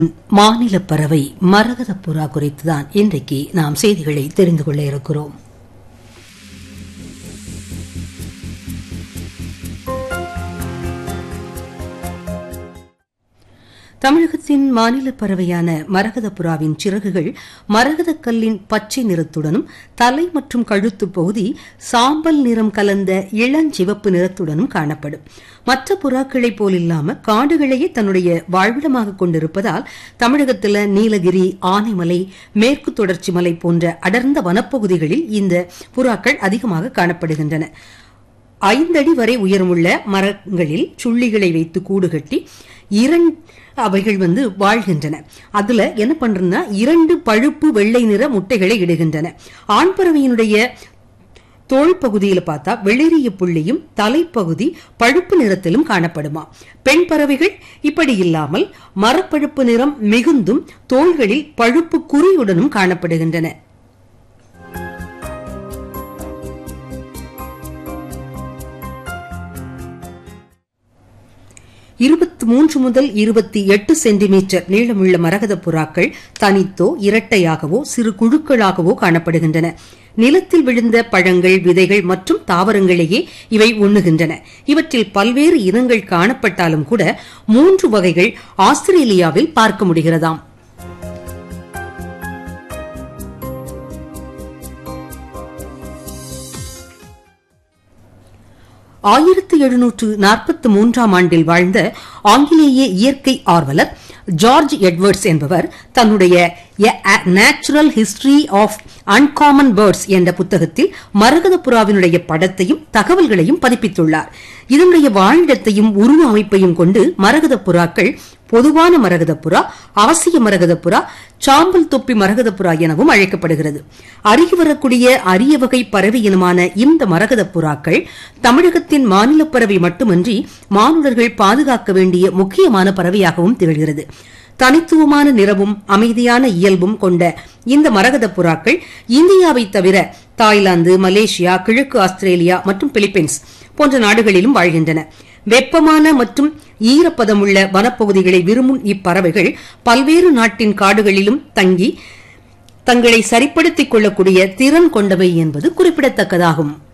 மாநில பறவை மரகத புறா குறித்துதான் இன்றைக்கு நாம் செய்திகளை தெரிந்து கொள்ள இருக்கிறோம் தமிழகத்தின் மாநில பறவையான மரகத புறாவின் சிறகுகள் மரகத கல்லின் பச்சை நிறத்துடனும் தலை மற்றும் கழுத்து பகுதி சாம்பல் நிறம் கலந்த இளஞ்சிவப்பு நிறத்துடனும் காணப்படும் மற்ற புறாக்களைப் போலில்லாம காடுகளையே தன்னுடைய வாழ்விடமாக கொண்டிருப்பதால் தமிழகத்தில் நீலகிரி ஆனைமலை மேற்கு தொடர்ச்சி மலை போன்ற அடர்ந்த வனப்பகுதிகளில் இந்த புறாக்கள் அதிகமாக காணப்படுகின்றன ஐந்தடி வரை உயரமுள்ள மரங்களில் சுள்ளிகளை வைத்து கூடு கட்டி இரண்டு அவைகள் வந்து வாழ்கின்றன அதுல என்ன பண்றதுன்னா இரண்டு பழுப்பு வெள்ளை நிற முட்டைகளை இடுகின்றன ஆண் பறவையினுடைய தோல் பகுதியில் பார்த்தா வெளிரிய புள்ளியும் தலைப்பகுதி பழுப்பு நிறத்திலும் காணப்படுமா பெண் பறவைகள் இப்படி இல்லாமல் மரப்பழுப்பு நிறம் மிகுந்தும் தோள்களில் பழுப்பு குறியுடனும் காணப்படுகின்றன இருபத்தி மூன்று முதல் இருபத்தி எட்டு சென்டிமீட்டர் நீளமுள்ள மரகத புறாக்கள் தனித்தோ இரட்டையாகவோ சிறு குழுக்களாகவோ காணப்படுகின்றன நிலத்தில் விழுந்த பழங்கள் விதைகள் மற்றும் தாவரங்களையே இவை உண்ணுகின்றன இவற்றில் பல்வேறு இனங்கள் காணப்பட்டாலும் கூட மூன்று வகைகள் ஆஸ்திரேலியாவில் பார்க்க முடிகிறதாம் ஆயிரத்தி எழுநூற்று நாற்பத்தி மூன்றாம் ஆண்டில் வாழ்ந்த ஆங்கிலேய இயற்கை ஆர்வலர் ஜார்ஜ் எட்வர்ட்ஸ் என்பவர் தன்னுடைய natural history of uncommon birds என்ற புத்தகத்தில் மரகத புறாவினுடைய படத்தையும் தகவல்களையும் பதிப்பித்துள்ளார் இதனுடைய வாழிடத்தையும் உருவ அமைப்பையும் கொண்டு மரகத புறாக்கள் பொதுவான மரகத புறா அவசிய மரகத புறா சாம்பல் தொப்பி மரகத புறா எனவும் அழைக்கப்படுகிறது அருகி வரக்கூடிய அரிய வகை பறவை இனமான இந்த மரகத புறாக்கள் தமிழகத்தின் மாநில பறவை மட்டுமன்றி மானுடர்கள் பாதுகாக்க வேண்டிய முக்கியமான பறவையாகவும் திகழ்கிறது தனித்துவமான நிறமும் அமைதியான இயல்பும் கொண்ட இந்த மரகத புறாக்கள் இந்தியாவை தவிர தாய்லாந்து மலேசியா கிழக்கு ஆஸ்திரேலியா மற்றும் பிலிப்பைன்ஸ் போன்ற நாடுகளிலும் வாழ்கின்றன வெப்பமான மற்றும் ஈரப்பதமுள்ள வனப்பகுதிகளை விரும்பும் இப்பறவைகள் பல்வேறு நாட்டின் காடுகளிலும் தங்கி தங்களை சரிப்படுத்திக் கொள்ளக்கூடிய திறன் கொண்டவை என்பது குறிப்பிடத்தக்கதாகும்